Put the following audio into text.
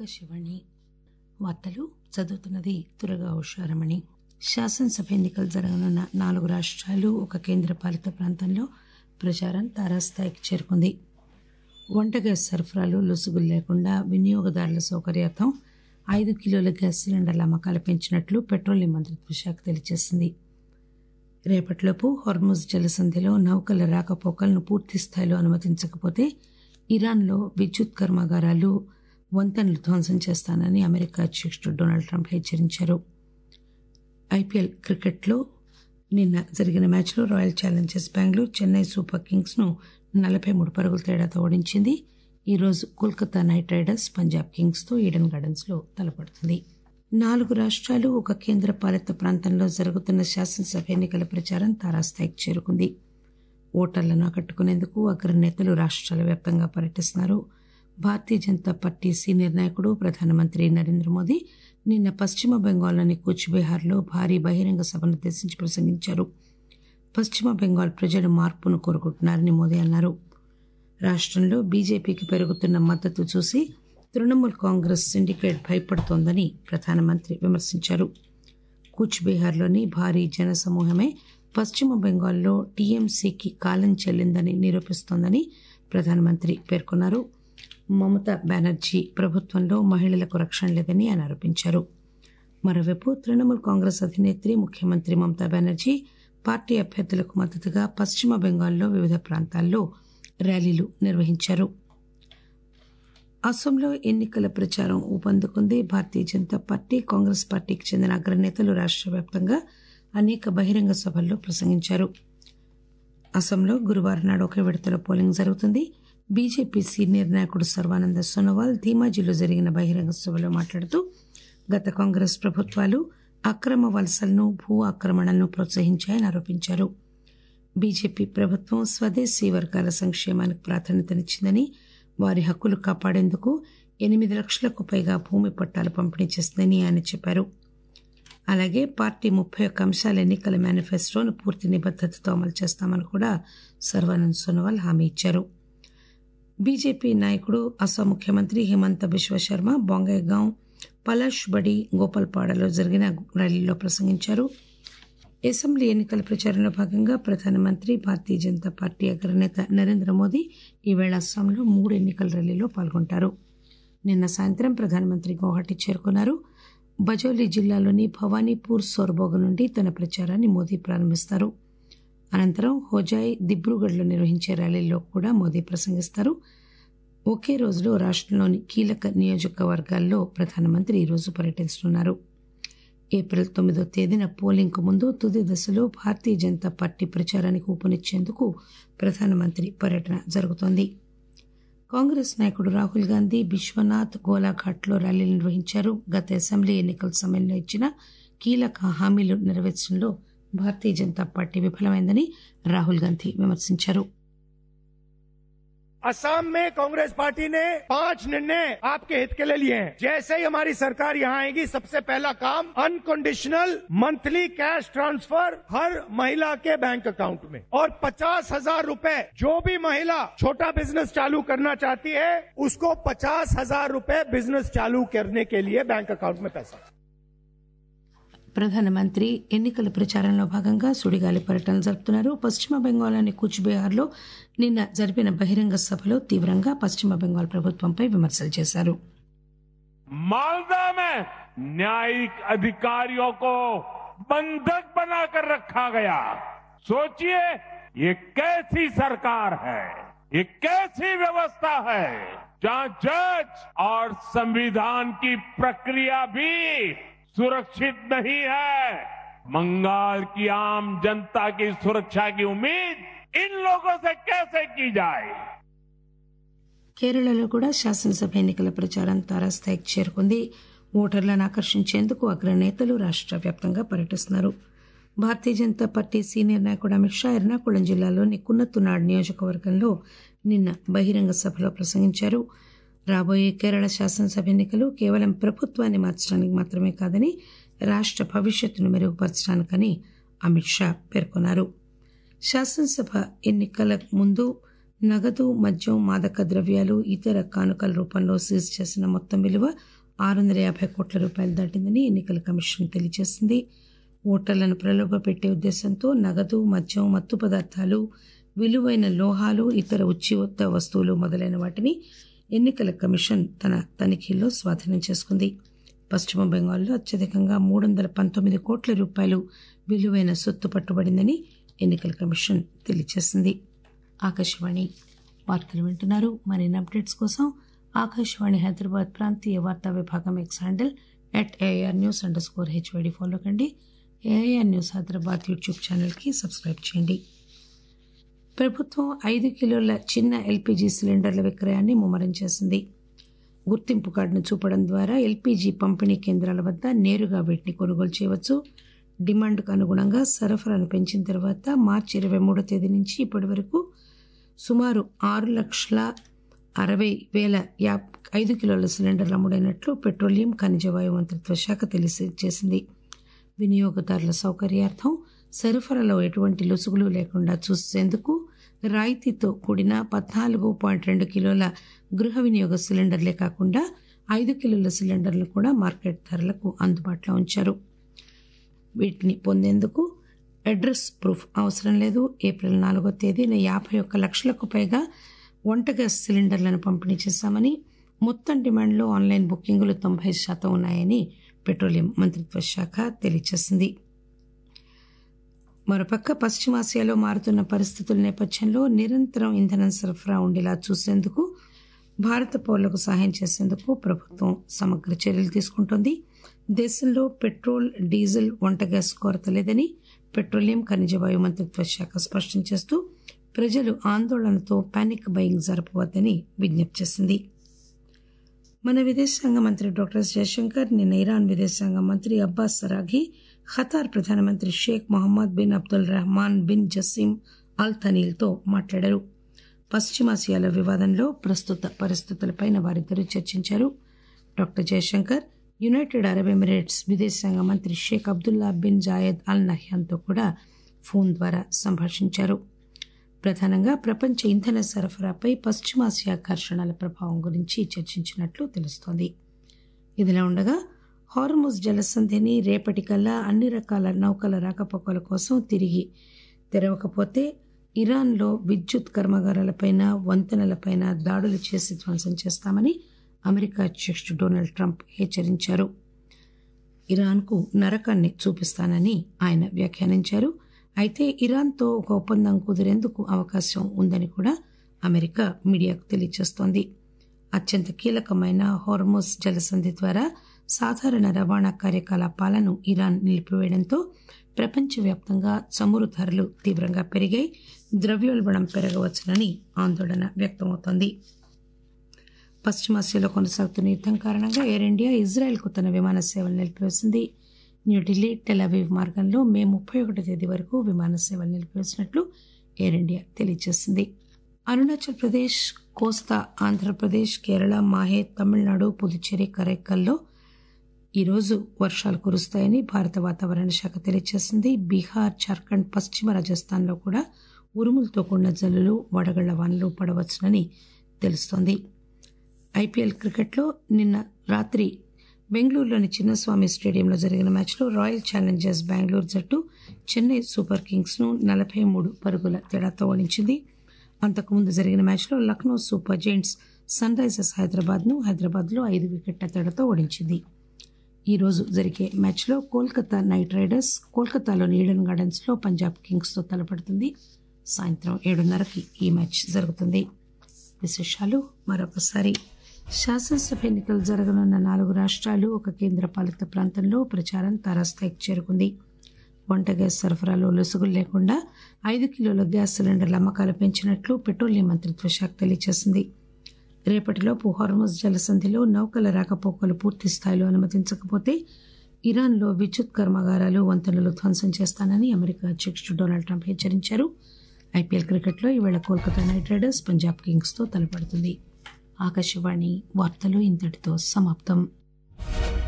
ఆకాశవాణి వార్తలు చదువుతున్నది తురగా ఉషారమణి శాసనసభ ఎన్నికలు జరగనున్న నాలుగు రాష్ట్రాలు ఒక కేంద్రపాలిత ప్రాంతంలో ప్రచారం తారాస్థాయికి చేరుకుంది వంట గ్యాస్ సరఫరాలో లొసుగులు లేకుండా వినియోగదారుల సౌకర్యార్థం ఐదు కిలోల గ్యాస్ సిలిండర్ల అమ్మకాలు పెంచినట్లు పెట్రోలియం మంత్రిత్వ శాఖ తెలియజేసింది రేపటిలోపు హోర్ముజ్ జలసంధిలో నౌకల రాకపోకలను పూర్తి స్థాయిలో అనుమతించకపోతే ఇరాన్లో విద్యుత్ కర్మాగారాలు వంతెనలు ధ్వంసం చేస్తానని అమెరికా అధ్యక్షుడు డొనాల్డ్ ట్రంప్ హెచ్చరించారు ఐపీఎల్ క్రికెట్లో నిన్న జరిగిన మ్యాచ్లో Royal Challengers Bengaluru Chennai Super Kings ను నలభై మూడు పరుగుల తేడాతో ఓడించింది ఈ రోజు Kolkata Knight Riders Punjab Kings తో ఈడెన్ గార్డెన్స్ లో తలపడుతుంది నాలుగు రాష్ట్రాలు ఒక కేంద్ర పాలిత ప్రాంతంలో జరుగుతున్న శాసనసభ ఎన్నికల ప్రచారం తారాస్థాయికి చేరుకుంది ఓటర్లను ఆకట్టుకునేందుకు అగ్రనేతలు రాష్ట్రాల వ్యాప్తంగా పర్యటిస్తున్నారు భారతీయ జనతా పార్టీ సీనియర్ నాయకుడు ప్రధానమంత్రి నరేంద్ర మోదీ నిన్న పశ్చిమ బెంగాల్లోని కూచ్బెహార్లో భారీ బహిరంగ సభను ఉద్దేశించి ప్రసంగించారు పశ్చిమ బెంగాల్ ప్రజలు మార్పును కోరుకుంటున్నారని మోదీ అన్నారు రాష్టంలో బీజేపీకి పెరుగుతున్న మద్దతు చూసి తృణమూల్ కాంగ్రెస్ సిండికేట్ భయపడుతోందని ప్రధానమంత్రి విమర్శించారు కూచ్బెహార్లోని భారీ జనసమూహమే పశ్చిమ బెంగాల్లో టీఎంసీకి కాలం చెల్లిందని నిరూపిస్తోందని ప్రధానమంత్రి పేర్కొన్నారు మమతా బెనర్జీ ప్రభుత్వంలో మహిళలకు రక్షణ లేదని ఆయన ఆరోపించారు మరోవైపు తృణమూల్ కాంగ్రెస్ అధినేత్రి ముఖ్యమంత్రి మమతా బెనర్జీ పార్టీ అభ్యర్థులకు మద్దతుగా పశ్చిమ బెంగాల్లో వివిధ ప్రాంతాల్లో ర్యాలీలు నిర్వహించారు అసోంలో ఎన్నికల ప్రచారం ఊపందుకుంది భారతీయ జనతా పార్టీ కాంగ్రెస్ పార్టీకి చెందిన అగ్రనేతలు రాష్ట్ర వ్యాప్తంగా అనేక బహిరంగ సభల్లో ప్రసంగించారు అసోంలో గురువారం నాడు ఒకే విడతలో పోలింగ్ జరుగుతుంది బీజేపీ సీనియర్ నాయకుడు సర్వానంద సోనోవాల్ ధీమాజీలో జరిగిన బహిరంగ సభలో మాట్లాడుతూ గత కాంగ్రెస్ ప్రభుత్వాలు అక్రమ వలసలను భూ ఆక్రమణలను ప్రోత్సహించాయని ఆరోపించారు బీజేపీ ప్రభుత్వం స్వదేశీ వర్గాల సంక్షేమానికి ప్రాధాన్యతనిచ్చిందని వారి హక్కులు కాపాడేందుకు ఎనిమిది లక్షలకు పైగా భూమి పట్టాలు పంపిణీ చేస్తుందని ఆయన చెప్పారు అలాగే పార్టీ ముప్పై ఒక్క అంశాల ఎన్నికల మేనిఫెస్టోను పూర్తి నిబద్దతతో అమలు చేస్తామని కూడా సర్వానంద్ సోనోవాల్ హామీ ఇచ్చారు బీజేపీ నాయకుడు అస్సాం ముఖ్యమంత్రి హిమంత బిశ్వశర్మ బొంగైగాం పలాష్ బడి గోపాల్పాడలో జరిగిన ర్యాలీలో ప్రసంగించారు అసెంబ్లీ ఎన్నికల ప్రచారంలో భాగంగా ప్రధానమంత్రి భారతీయ జనతా పార్టీ అగ్రనేత నరేంద్ర మోదీ ఈవేళ అస్సాంలో మూడు ఎన్నికల ర్యాలీలో పాల్గొంటారు నిన్న సాయంత్రం ప్రధానమంత్రి గౌహటి చేరుకున్నారు బజౌలీ జిల్లాలోని భవానీపూర్ సోర్బోగ నుండి తన ప్రచారాన్ని మోదీ ప్రారంభిస్తారు అనంతరం హోజాయ్ దిబ్రూగఢ్లో నిర్వహించే ర్యాలీలో కూడా మోదీ ప్రసంగిస్తారు ఒకే రోజులో రాష్టంలోని కీలక నియోజకవర్గాల్లో ప్రధానమంత్రి ఈరోజు పర్యటిస్తున్నారు ఏప్రిల్ తొమ్మిదో తేదీన పోలింగ్కు ముందు తుది దశలో భారతీయ జనతా పార్టీ ప్రచారానికి ఊపునిచ్చేందుకు ప్రధానమంత్రి పర్యటన జరుగుతోంది కాంగ్రెస్ నాయకుడు రాహుల్ గాంధీ బిశ్వనాథ్ గోలాఘాట్లో ర్యాలీలు నిర్వహించారు గత అసెంబ్లీ ఎన్నికల సమయంలో ఇచ్చిన కీలక హామీలు నెరవేర్చడంలో భారతీయ జనతా పార్టీ విఫలమైందని రాహుల్ గాంధీ విమర్శించారు असम में कांग्रेस पार्टी ने पांच निर्णय आपके हित के लिए लिए हैं जैसे ही हमारी सरकार यहाँ आएगी सबसे पहला काम अनकंडीशनल मंथली कैश ट्रांसफर हर महिला के बैंक अकाउंट में और पचास हजार रूपए जो भी महिला छोटा बिजनेस चालू करना चाहती है उसको पचास हजार रूपए बिजनेस चालू करने के लिए बैंक अकाउंट में पैसा ప్రధానమంత్రి ఎన్నికల ప్రచారంలో భాగంగా సుడిగాలి పర్యటన జరుపుతున్నారు పశ్చిమ బెంగాల్లోని కూచ్బెహార్లో నిన్న జరిపిన బహిరంగ సభలో తీవ్రంగా పశ్చిమ బెంగాల్ ప్రభుత్వంపై విమర్శలు చేశారు मालदा में न्यायिक अधिकारियों को बंधक बनाकर रखा गया सोचिए ये कैसी सरकार है ये कैसी व्यवस्था है जहां जज और संविधान की प्रक्रिया भी सुरक्षित नहीं है बंगाल की आम जनता की सुरक्षा की उम्मीद इन लोगों से कैसे की जाए కేరళలో కూడా శాసనసభ ఎన్నికల ప్రచారం తారాస్థాయికి చేరుకుంది ఓటర్లను ఆకర్షించేందుకు అగ్రనేతలు రాష్ట్ర వ్యాప్తంగా పర్యటిస్తున్నారు భారతీయ జనతా పార్టీ సీనియర్ నాయకుడు అమిత్ షా ఎర్నాకుళం జిల్లాలోని కున్నత్తునాడు నియోజకవర్గంలో నిన్న బహిరంగ సభలో ప్రసంగించారు రాబోయే కేరళ శాసనసభ ఎన్నికలు కేవలం ప్రభుత్వాన్ని మార్చడానికి మాత్రమే కాదని రాష్ట్ర భవిష్యత్తును మెరుగుపరచడానికని అమిత్ షా పేర్కొన్నారు శాసనసభ ఎన్నికల ముందు నగదు మద్యం మాదక ద్రవ్యాలు ఇతర కానుకల రూపంలో సీజ్ చేసిన మొత్తం విలువ ఆరు వందల యాభై కోట్ల రూపాయలు దాటిందని ఎన్నికల కమిషన్ తెలియజేసింది ఓటర్లను ప్రలోభపెట్టే ఉద్దేశంతో నగదు మద్యం మత్తు పదార్థాలు విలువైన లోహాలు ఇతర ఉచిత వస్తువులు మొదలైన వాటిని ఎన్నికల కమిషన్ తన తనిఖీల్లో స్వాధీనం చేసుకుంది పశ్చిమ బెంగాల్లో అత్యధికంగా మూడు వందల పంతొమ్మిది కోట్ల రూపాయలు విలువైన సొత్తు పట్టుబడిందని ఎన్నికల కమిషన్ తెలియజేసింది ఆకాశవాణి వార్తలు వింటున్నారు మరిన్ని అప్డేట్స్ కోసం ఆకాశవాణి హైదరాబాద్ ప్రాంతీయ వార్తా విభాగం X handle at AIR news underscore HYD follow కండి ఏఆర్ న్యూస్ హైదరాబాద్ యూట్యూబ్ ఛానల్కి సబ్స్క్రైబ్ చేయండి ప్రభుత్వం ఐదు కిలోల చిన్న ఎల్పీజీ సిలిండర్ల విక్రయాన్ని ముమ్మరం చేసింది గుర్తింపు కార్డును చూపడం ద్వారా ఎల్పీజీ పంపిణీ కేంద్రాల వద్ద నేరుగా వీటిని కొనుగోలు చేయవచ్చు డిమాండ్కు అనుగుణంగా సరఫరాను పెంచిన తర్వాత మార్చి ఇరవై మూడో తేదీ నుంచి ఇప్పటి వరకు సుమారు ఆరు లక్షల అరవై వేల యా ఐదు కిలోల సిలిండర్లు అమ్ముడైనట్లు పెట్రోలియం ఖనిజ వాయు మంత్రిత్వ శాఖ తెలియజేసింది వినియోగదారుల సౌకర్యార్థం సరఫరాలో ఎటువంటి లొసుగులు లేకుండా చూసేందుకు రాయితీతో కూడిన పద్నాలుగు పాయింట్ రెండు కిలోల గృహ వినియోగ సిలిండర్లే కాకుండా ఐదు కిలోల సిలిండర్లు కూడా మార్కెట్ ధరలకు అందుబాటులో ఉంచారు వీటిని పొందేందుకు అడ్రస్ ప్రూఫ్ అవసరం లేదు ఏప్రిల్ నాలుగో తేదీన యాభై ఒక్క లక్షలకు పైగా వంట గ్యాస్ సిలిండర్లను పంపిణీ చేశామని మొత్తం డిమాండ్లో ఆన్లైన్ బుకింగులు తొంభై శాతం ఉన్నాయని పెట్రోలియం మంత్రిత్వ శాఖ తెలియజేసింది మరోపక్క పశ్చిమాసియాలో మారుతున్న పరిస్థితుల నేపథ్యంలో నిరంతరం ఇంధనం సరఫరా ఉండేలా చూసేందుకు భారత పౌరులకు సహాయం చేసేందుకు ప్రభుత్వం సమగ్ర చర్యలు తీసుకుంటోంది దేశంలో పెట్రోల్ డీజిల్ వంట గ్యాస్ కొరత లేదని పెట్రోలియం ఖనిజ వాయు మంత్రిత్వ శాఖ స్పష్టం చేస్తూ ప్రజలు ఆందోళనతో పానిక్ బయింగ్ జరపవద్దని విజ్ఞప్తి చేసింది మన విదేశాంగ మంత్రి డాక్టర్ జయశంకర్ నిన్న ఇరాన్ విదేశాంగ మంత్రి అబ్బాస్ సరాఘి ఖతార్ ప్రధానమంత్రి Sheikh Mohammed bin Abdul Rahman bin Jassim Al తనీల్తో మాట్లాడారు పశ్చిమాసియాల వివాదంలో ప్రస్తుత పరిస్థితులపై వారిద్దరూ చర్చించారు doctor Jaishankar United Arab Emirates విదేశాంగ మంత్రి Sheikh Abdullah bin Zayed Al నహ్యాన్తో కూడా ఫోన్ ద్వారా సంభాషించారు ప్రధానంగా ప్రపంచ ఇంధన సరఫరాపై పశ్చిమాసియా ఘర్షణల ప్రభావం గురించి చర్చించినట్లు తెలుస్తోంది ఇదిలా ఉండగా హార్ముజ్ జలసంధిని రేపటికల్లా అన్ని రకాల నౌకల రాకపోకల కోసం తిరిగి తెరవకపోతే ఇరాన్లో విద్యుత్ కర్మాగారాలపైన వంతెనలపైన దాడులు చేసి ధ్వంసం చేస్తామని అమెరికా అధ్యక్షుడు డొనాల్డ్ ట్రంప్ హెచ్చరించారు ఇరాన్కు నరకాన్ని చూపిస్తానని ఆయన వ్యాఖ్యానించారు అయితే ఇరాన్తో ఒక ఒప్పందం కుదిరేందుకు అవకాశం ఉందని కూడా అమెరికా మీడియాకు తెలియజేస్తోంది అత్యంత కీలకమైన హార్మోస్ జలసంధి ద్వారా సాధారణ రవాణా కార్యకలాపాలను ఇరాన్ నిలిపివేయడంతో ప్రపంచవ్యాప్తంగా చమురు ధరలు తీవ్రంగా పెరిగాయి ద్రవ్యోల్బణం పెరగవచ్చునని ఆందోళన వ్యక్తమవుతోంది పశ్చిమాసియాలో కొనసాగుతున్న యుద్దం కారణంగా ఎయిర్ ఇండియా ఇజ్రాయెల్కు తన విమాన సేవలు నిలిపివేసింది న్యూఢిల్లీ టెలావీవ్ మార్గంలో మే ముప్పై ఒకటో తేదీ వరకు విమాన సేవలు నిలిపివేసినట్లు ఎయిర్ ఇండియా తెలియజేసింది అరుణాచల్ ప్రదేశ్ కోస్తా ఆంధ్రప్రదేశ్ కేరళ మాహే తమిళనాడు పుదుచ్చేరి కరైకల్లో ఈరోజు వర్షాలు కురుస్తాయని భారత వాతావరణ శాఖ తెలియజేసింది బీహార్ జార్ఖండ్ పశ్చిమ రాజస్థాన్లో కూడా ఉరుములతో కూడిన జల్లులు వడగళ్ల వానలు పడవచ్చునని తెలుస్తోంది ఐపీఎల్ క్రికెట్లో నిన్న రాత్రి బెంగళూరులోని చిన్నస్వామి స్టేడియంలో జరిగిన మ్యాచ్లో రాయల్ ఛాలెంజర్స్ బెంగళూరు జట్టు చెన్నై సూపర్ కింగ్స్ ను నలభై మూడు పరుగుల తేడాతో ఓడించింది అంతకుముందు జరిగిన మ్యాచ్లో Lucknow Super Giants Sunrisers Hyderabad ను హైదరాబాద్ లో ఐదు వికెట్ల తేడాతో ఓడించింది ఈ రోజు జరిగే మ్యాచ్లో కోల్కతా నైట్ రైడర్స్ కోల్కతాలోని ఈడెన్ గార్డెన్స్ లో పంజాబ్ కింగ్స్ తో తలపడుతుంది సాయంత్రం ఏడున్నరకి ఈ మ్యాచ్ జరుగుతుంది విశేషాలు మరొకసారి శాసనసభ ఎన్నికలు జరగనున్న నాలుగు రాష్ట్రాలు ఒక కేంద్ర పాలిత ప్రాంతంలో ప్రచారం తారాస్థాయికి చేరుకుంది వంట గ్యాస్ సరఫరాలో లొసుగులు లేకుండా ఐదు కిలోల గ్యాస్ సిలిండర్ల అమ్మకాలు పెంచినట్లు పెట్రోలియం మంత్రిత్వ శాఖ తెలియజేసింది రేపటిలోపు హార్మోజ్ జలసంధిలో నౌకల రాకపోకలు పూర్తి స్థాయిలో అనుమతించకపోతే ఇరాన్లో విద్యుత్ కర్మాగారాలు వంతెనలు ధ్వంసం చేస్తానని అమెరికా అధ్యక్షుడు డొనాల్డ్ ట్రంప్ హెచ్చరించారు ఐపీఎల్ క్రికెట్లో ఈవేళ Kolkata Knight Riders Punjab Kings తో తలపడుతుంది ఆకాశవాణి వార్తలు ఇంతటితో సమాప్తం